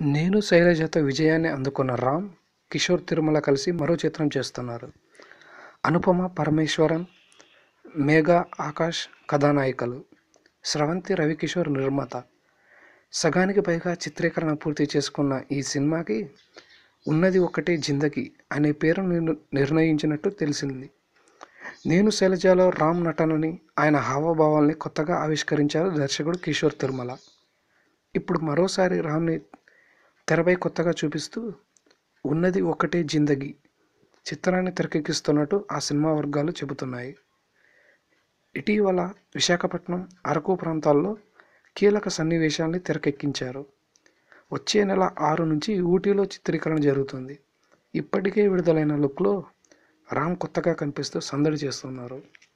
నేను శైలజతో విజయాన్ని అందుకున్న రామ్ కిషోర్ తిరుమల కలిసి మరో చిత్రం చేస్తున్నారు అనుపమ పరమేశ్వరన్ మేఘా ఆకాష్ కథానాయికలు స్రవంతి రవికిషోర్ నిర్మాత సగానికి పైగా చిత్రీకరణ పూర్తి చేసుకున్న ఈ సినిమాకి ఉన్నది ఒకటే జిందగీ అనే పేరు నిర్- నిర్ణయించినట్టు తెలిసింది నేను శైలజలో రామ్ నటనని ఆయన హావభావాల్ని కొత్తగా ఆవిష్కరించారు దర్శకుడు కిషోర్ తిరుమల ఇప్పుడు మరోసారి రామ్ని తెరపై కొత్తగా చూపిస్తూ ఉన్నది ఒకటే జిందగీ చిత్రాన్ని తెరకెక్కిస్తున్నట్టు ఆ సినిమా వర్గాలు చెబుతున్నాయి ఇటీవల విశాఖపట్నం అరకు ప్రాంతాల్లో కీలక సన్నివేశాల్ని తెరకెక్కించారు వచ్చే నెల ఆరు నుంచి ఊటీలో చిత్రీకరణ జరుగుతుంది ఇప్పటికే విడుదలైన లుక్లో రామ్ కొత్తగా కనిపిస్తూ సందడి చేస్తున్నారు